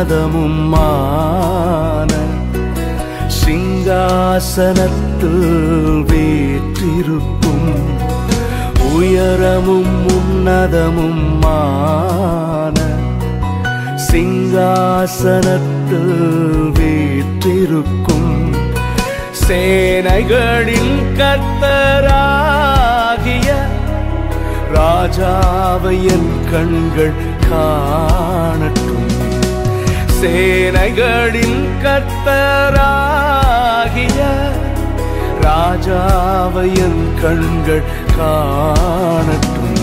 உன்னதமுமான சிங்காசனத்தில் வீற்றிருக்கும் உயரமும் உன்னதமுமான சிங்காசனத்தில் வீற்றிருக்கும் சேனைகளின் கர்த்தராகிய ராஜாவை என் கண்கள் காணட்டும் சேனைகளின் கர்த்தராகிய ராஜாவை என் கண்கள் காணட்டும்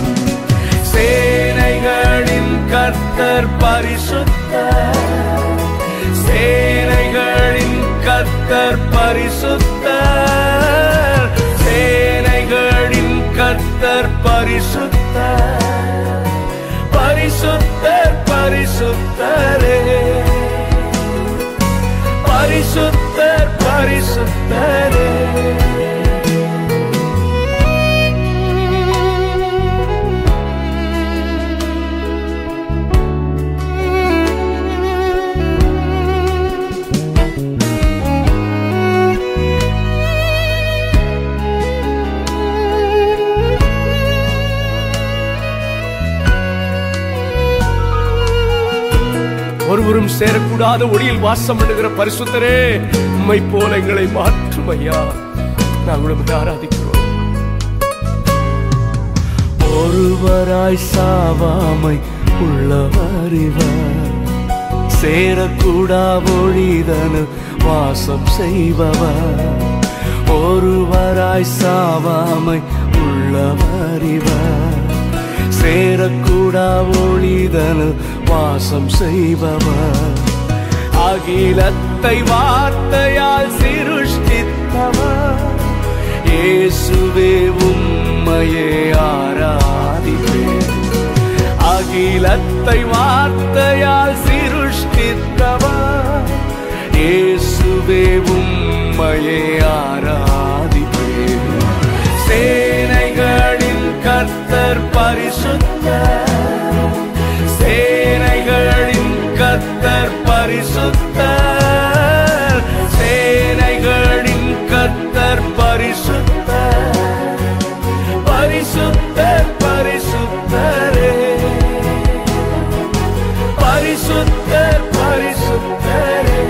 சேனைகளின் கர்த்தர் பரிசுத்தர் சேனைகளின் கர்த்தர் பரிசுத்தர் சேனைகளின் கர்த்தர் பரிசுத்தர் பரிசுத்தர் பரிசுத்தரே பரிசுத்தர் பரிசுத்தரே ஒருவரும் சேரக்கூடாத ஒளியில் வாசம் பண்ணுகிற பரிசுத்தரே உம்மை போல எங்களை மாற்றும் ஐயா நாங்கள் உம்மை ஆராதிக்கிறோம் ஒருவராய் சாவாமை உள்ளவர் இவர் சேரக்கூடா ஒளிதனு வாசம் செய்பவர் ஒருவராய் சாவாமை உள்ளவர் இவர் சேரக்கூடா ஒளிதனு வாசம் செய்பவர் அகிலத்தை வார்த்தையால் சிருஷ்டித்தவர் இயேசுவே உம்மையே ஆராதிப்பேன் அகிலத்தை வார்த்தையால் சிருஷ்டித்தவர் இயேசுவே உம்மையே ஆராதிப்பேன் சேனைகளின் கர்த்தர் பரிசுத்தர் சேனைகளின் கர்த்தர் பரிசுத்தர் சேனைகளின் கர்த்தர் பரிசுத்தர் பரிசுத்தர் பரிசுத்தரே பரிசுத்தர் பரிசுத்தரே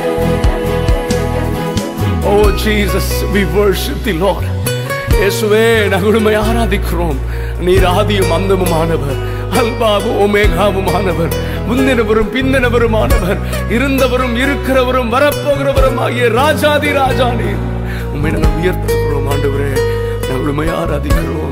oh Jesus we worship the Lord இயேசுவே நாங்கள் உம்மை ஆராதிக்கிறோம் நீர் ஆதியும் அந்தமுமானவர் அல்பாவும் ஓமேகாவுமானவர் முந்தினவரும் பிந்தினவருமானவர் இருந்தவரும் இருக்கிறவரும் வரப்போகிறவரும் ஆகிய ராஜாதி ராஜா நீர் உண்மை நாங்கள் உயர்த்துகிறோம் ஆண்டவரே நாங்கள் உண்மை ஆராதிக்கிறோம்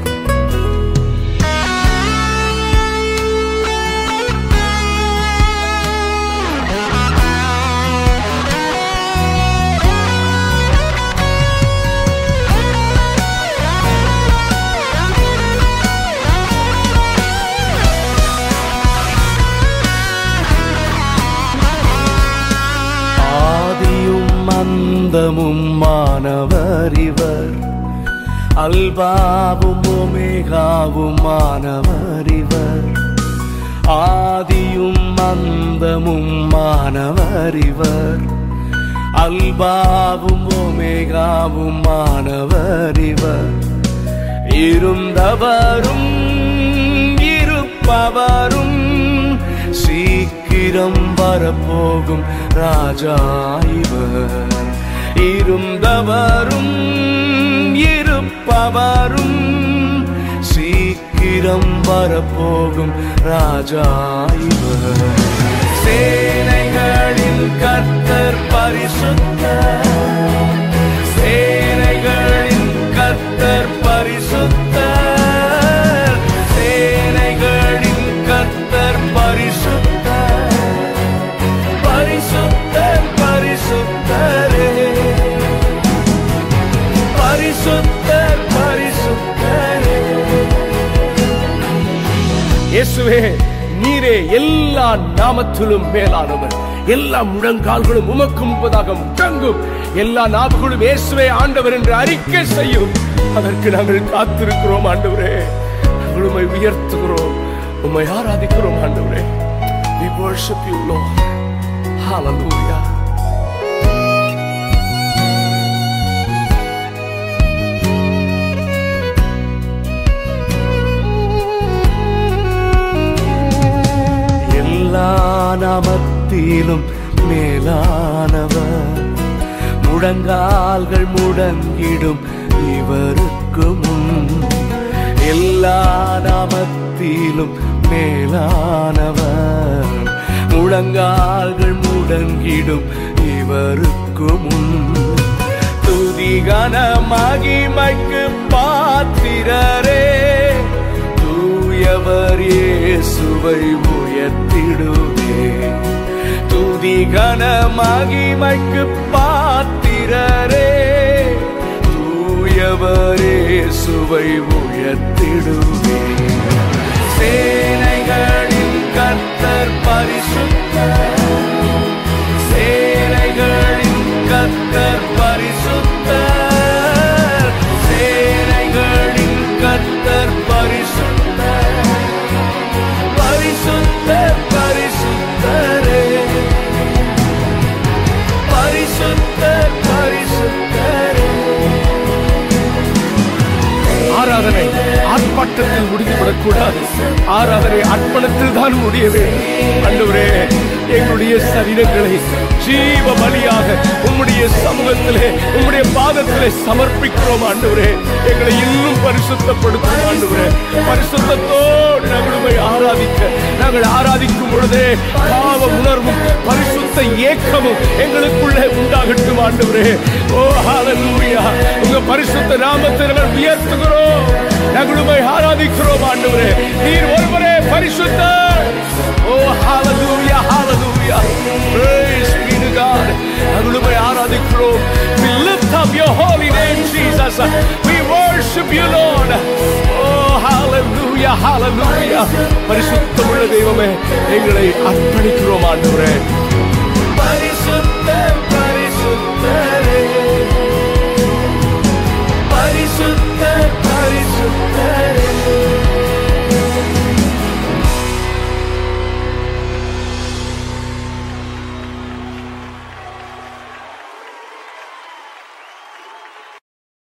ஆதியும் அந்தமும் மாணவர் இவர் அல்பாவும் ஒமேகாவும் மாணவர் இவர் ஆதியும் அந்தமும் மாணவர் இவர் அல்பாவும் ஒமேகாவும் மாணவர் இவர் இருந்தவரும் இருப்பவரும் சீக்கிரம் வரப்போகும் ராஜா இவர் இருந்தவரும் இருப்பவரும் சீக்கிரம் வரப்போகும் ராஜா இவர் சேனைகளின் கர்த்தர் பரிசுத்தர் சேனைகளின் கர்த்தர் பரிசுத்தர் சேனைகளின் கர்த்தர் பரிசுத்தர் பரிசுத்தர் பரிசுத்தரே பரிசுத்தர் பரிசுத்தரே இயேசுவே நீரே எல்லா நாமத்திலும் மேலானவர் எல்லா முழங்கால்களும் உமக்கு முன்பதாக முழங்கும் எல்லா நாவுகளும் இயேசுவே ஆண்டவர் என்று அறிக்கை செய்யும் அதற்கு நாங்கள் காத்திருக்கிறோம் ஆண்டவரே நாங்கள் உம்மை உயர்த்துகிறோம் உம்மை ஆராதிக்கிறோம் ஆண்டவரே we worship you lord Hallelujah. எல்லா நாமத்திலும் மேலானவர் முழங்கால்கள் முடங்கிடும் இவருக்கு முன் எல்லா நாமத்திலும் மேலானவர் முழங்கால்கள் முடங்கிடும் இவருக்கு முன் துதிகன மகிமைக்கு பாத்திரரே தூயவர் இயேசுவை உயர்த்திடுவே துதிகன மகிமைக்கு பாத்திரரே தூயவர் இயேசுவை உயர்த்திடுவே சேனைகளின் கர்த்தர் பரிசுத்தர் சேனைகளின் கர்த்தர் பரிசுத்தர் சேனைகளின் கர்த்தர் பரிசுத்தர் பரிசுத்தர் பரிசுத்தரே பரிசுத்தர் பரிசுத்தரே ஆராதனை ஆர்ப்பாட்டத்தில் முடிந்துவிடக் கூடாது ஆராதனை அர்ப்பணத்தில் தான் முடிய வேண்டும் அன்றுவரே எங்களுடைய சரீரங்களை ஜீவ பலியாக உம்முடைய சமூகத்திலே உம்முடைய பாதத்திலே சமர்ப்பிக்கிறோம் ஆண்டவரே எங்களை இன்னும் பரிசுத்தப்படுத்தும் ஆண்டவரே பரிசுத்தத்தோடு நாங்கள் ஆராதிக்க நாங்கள் ஆராதிக்கும் பொழுதே பாவ உணர்வும் பரிசுத்த ஏக்கமும் எங்களுக்குள்ளே உண்டாகட்டும் ஆண்டவரே ஓ ஹalleluya உங்க பரிசுத்த நாமத்தை நாங்கள் உயர்த்துகிறோம் நாங்கள் உம்மை ஆராதிக்கிறோம் ஆண்டவரே நீர் ஒருவரே பரிசுத்தர் ஓ ஹalleluya ஹalleluya praise be to God நாங்கள் உம்மை ஆராதிக்கிறோம் we lift up your holy name Jesus we worship you Lord oh hallelujah hallelujah பரிசுத்தமுள்ள தெய்வமே எங்களை அர்ப்பணிக்கிறோம் ஆண்டவரே பரிசுத்த